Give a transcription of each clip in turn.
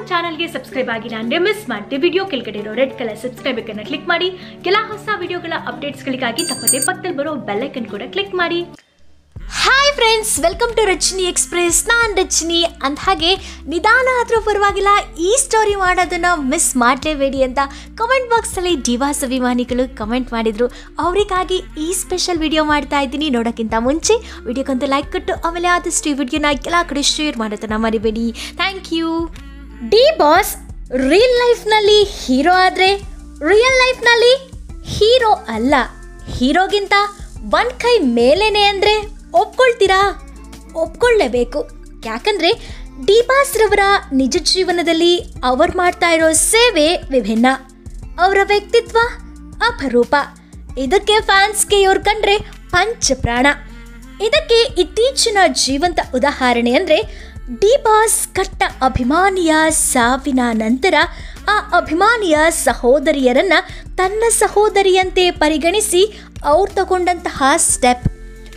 ಚಾನಲ್ಗೆ ಸಬ್ಸ್ಕ್ರೈಬ್ ಆಗಿಲ್ಲ ಅಂದ್ರೆ ಮಿಸ್ ಮಾಡ್ತೀವಿ ವಿಡಿಯೋ ಕೆಳಗಡೆ ಇರೋ ರೆಡ್ ಕಲರ್ ಸಬ್ಸ್ಕ್ರೈಬ್ ಅನ್ನ ಕ್ಲಿಕ್ ಮಾಡಿ ಕೆಲ ಹೊಸ ವಿಡಿಯೋಗಳ ಅಪ್ಡೇಟ್ಸ್ಗಳಿಗಾಗಿ ತಪ್ಪದೆ ಪಕ್ಕದಲ್ಲಿ ಬರೋ ಬೆಲ್ಲೈಕನ್ ಕೂಡ ಕ್ಲಿಕ್ ಮಾಡಿ hi friends welcome to Rachani express ನಾನು ರಚನಿ ಅಂದ ಹಾಗೆ ನಿಧಾನ ಆದರೂ ಪರವಾಗಿಲ್ಲ ಈ ಸ್ಟೋರಿ ಮಾಡೋದನ್ನು ಮಿಸ್ ಮಾಡಲೇಬೇಡಿ ಅಂತ ಕಮೆಂಟ್ ಬಾಕ್ಸಲ್ಲಿ ಡಿವಾಸ್ ಅಭಿಮಾನಿಗಳು ಕಮೆಂಟ್ ಮಾಡಿದರು ಅವರಿಗಾಗಿ ಈ ಸ್ಪೆಷಲ್ ವಿಡಿಯೋ ಮಾಡ್ತಾ ಇದ್ದೀನಿ ನೋಡೋಕ್ಕಿಂತ ಮುಂಚೆ ವಿಡಿಯೋಕ್ಕೊಂದು ಲೈಕ್ ಕೊಟ್ಟು ಆಮೇಲೆ ಆದಷ್ಟು ಈ ವಿಡಿಯೋನ ಎಲ್ಲ ಕಡೆ ಶೇರ್ ಮಾಡೋದನ್ನು ಮರಿಬೇಡಿ thank you D boss real ಲೈಫ್ನಲ್ಲಿ ಹೀರೋ ಆದರೆ ರಿಯಲ್ ಲೈಫ್ನಲ್ಲಿ ಹೀರೋ ಅಲ್ಲ ಹೀರೋಗಿಂತ ಒಂದ್ ಕೈ ಮೇಲೇನೆ ಅಂದ್ರೆ ಒಪ್ಕೊಳ್ತೀರಾ ಒಪ್ಕೊಳ್ಳೇಬೇಕು ಯಾಕಂದ್ರೆ ಡಿ ಬಾಸ್ ರವರ ನಿಜ ಜೀವನದಲ್ಲಿ ಅವ್ರು ಮಾಡ್ತಾ ಇರೋ ಸೇವೆ ವಿಭಿನ್ನ ಅವರ ವ್ಯಕ್ತಿತ್ವ ಅಪರೂಪ ಇದಕ್ಕೆ ಫ್ಯಾನ್ಸ್ಗೆ ಇವ್ರು ಕಂಡ್ರೆ ಪಂಚಪ್ರಾಣ ಇದಕ್ಕೆ ಇತ್ತೀಚಿನ ಜೀವಂತ ಉದಾಹರಣೆ ಅಂದ್ರೆ ಡಿ ಬಾಸ್ ಕಟ್ಟ ಅಭಿಮಾನಿಯ ಸಾವಿನ ನಂತರ ಆ ಅಭಿಮಾನಿಯ ಸಹೋದರಿಯರನ್ನ ತನ್ನ ಸಹೋದರಿಯಂತೆ ಪರಿಗಣಿಸಿ ಅವ್ರು ತಗೊಂಡಂತಹ ಸ್ಟೆಪ್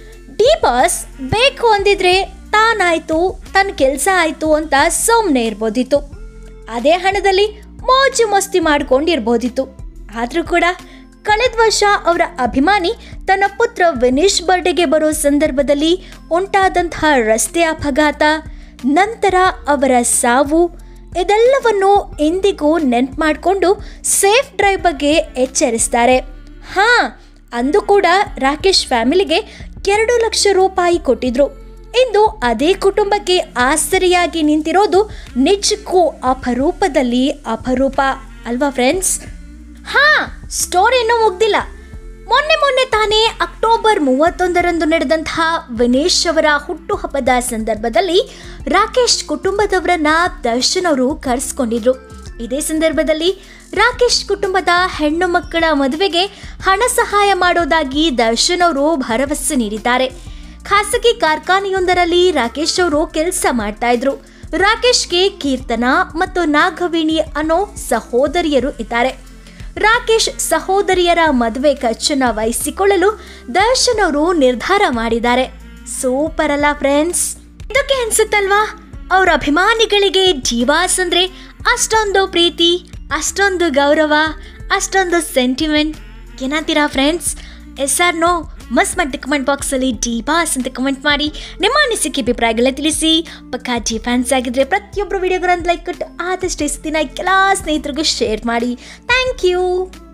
ಡಿ ಬಾಸ್ ಬೇಕು ಅಂದಿದ್ರೆ ತಾನಾಯ್ತು ತನ್ನ ಕೆಲಸ ಆಯ್ತು ಅಂತ ಸುಮ್ಮನೆ ಇರ್ಬೋದಿತ್ತು ಅದೇ ಹಣದಲ್ಲಿ ಮೋಜು ಮಸ್ತಿ ಮಾಡ್ಕೊಂಡಿರ್ಬೋದಿತ್ತು ಆದರೂ ಕೂಡ ಕಳೆದ ವರ್ಷ ಅವರ ಅಭಿಮಾನಿ ತನ್ನ ಪುತ್ರ ವಿನೀಶ್ ಬರ್ಡೆಗೆ ಬರೋ ಸಂದರ್ಭದಲ್ಲಿ ಉಂಟಾದಂತಹ ರಸ್ತೆ ಅಪಘಾತ ನಂತರ ಅವರ ಸಾವು ಇದೆಲ್ಲವನ್ನು ಎಂದಿಗೂ ನೆನ್ಪು ಮಾಡಿಕೊಂಡು ಸೇಫ್ ಡ್ರೈವ್ ಬಗ್ಗೆ ಎಚ್ಚರಿಸ್ತಾರೆ ಹಾಂ ಅಂದು ಕೂಡ ರಾಕೇಶ್ ಫ್ಯಾಮಿಲಿಗೆ ಎರಡು ಲಕ್ಷ ರೂಪಾಯಿ ಕೊಟ್ಟಿದ್ರು ಇಂದು ಅದೇ ಕುಟುಂಬಕ್ಕೆ ಆಸರಿಯಾಗಿ ನಿಂತಿರೋದು ನಿಜಕ್ಕೂ ಅಪರೂಪದಲ್ಲಿ ಅಪರೂಪ ಅಲ್ವಾ ಫ್ರೆಂಡ್ಸ್ ಹಾ ಸ್ಟೋರಿ ಇನ್ನೂ ಮುಗ್ದಿಲ್ಲ ಮೊನ್ನೆ ಮೊನ್ನೆ ತಾನೇ ಅಕ್ಟೋಬರ್ ಮೂವತ್ತೊಂದರಂದು ನಡೆದಂತಹ ವಿನೇಶ್ ಅವರ ಹುಟ್ಟುಹಬ್ಬದ ಸಂದರ್ಭದಲ್ಲಿ ರಾಕೇಶ್ ಕುಟುಂಬದವರನ್ನ ದರ್ಶನ್ ಅವರು ಕರೆಸ್ಕೊಂಡಿದ್ರು ಇದೇ ಸಂದರ್ಭದಲ್ಲಿ ರಾಕೇಶ್ ಕುಟುಂಬದ ಹೆಣ್ಣು ಮಕ್ಕಳ ಮದುವೆಗೆ ಹಣ ಸಹಾಯ ಮಾಡೋದಾಗಿ ದರ್ಶನ್ ಅವರು ಭರವಸೆ ನೀಡಿದ್ದಾರೆ ಖಾಸಗಿ ಕಾರ್ಖಾನೆಯೊಂದರಲ್ಲಿ ರಾಕೇಶ್ ಅವರು ಕೆಲಸ ಮಾಡ್ತಾ ಇದ್ರು ರಾಕೇಶ್ಗೆ ಕೀರ್ತನಾ ಮತ್ತು ನಾಗವೇಣಿ ಅನ್ನೋ ಸಹೋದರಿಯರು ಇದ್ದಾರೆ ರಾಕೇಶ್ ಸಹೋದರಿಯರ ಮದುವೆ ಖರ್ಚನ್ನ ವಹಿಸಿಕೊಳ್ಳಲು ದರ್ಶನ್ ಅವರು ನಿರ್ಧಾರ ಮಾಡಿದ್ದಾರೆ ಸೂಪರ್ ಅಲ್ಲ ಫ್ರೆಂಡ್ಸ್ ಇದಕ್ಕೆ ಅನ್ಸುತ್ತಲ್ವಾ ಅವ್ರ ಅಭಿಮಾನಿಗಳಿಗೆ ಜೀವಾಸ್ ಅಂದ್ರೆ ಅಷ್ಟೊಂದು ಪ್ರೀತಿ ಅಷ್ಟೊಂದು ಗೌರವ ಅಷ್ಟೊಂದು ಸೆಂಟಿಮೆಂಟ್ ಏನಂತೀರಾ ಫ್ರೆಂಡ್ಸ್ ಎಸ್ ಆರ್ ನೋ ಮಸ್ ಮಾಡಿ ಕಮೆಂಟ್ ಬಾಕ್ಸಲ್ಲಿ ಡಿ ಬಾಸ್ ಅಂತ ಕಮೆಂಟ್ ಮಾಡಿ ನಿಮ್ಮ ಅನಿಸಿಕೆ ಅಭಿಪ್ರಾಯಗಳನ್ನ ತಿಳಿಸಿ ಪಕ್ಕಾ ಜಿ ಫ್ಯಾನ್ಸ್ ಆಗಿದ್ರೆ ಪ್ರತಿಯೊಬ್ಬರು ವಿಡಿಯೋಗಳನ್ನು ಲೈಕ್ ಕೊಟ್ಟು ಆದಷ್ಟು ದಿನ ಎಲ್ಲ ಸ್ನೇಹಿತರಿಗೂ ಶೇರ್ ಮಾಡಿ ಥ್ಯಾಂಕ್ ಯು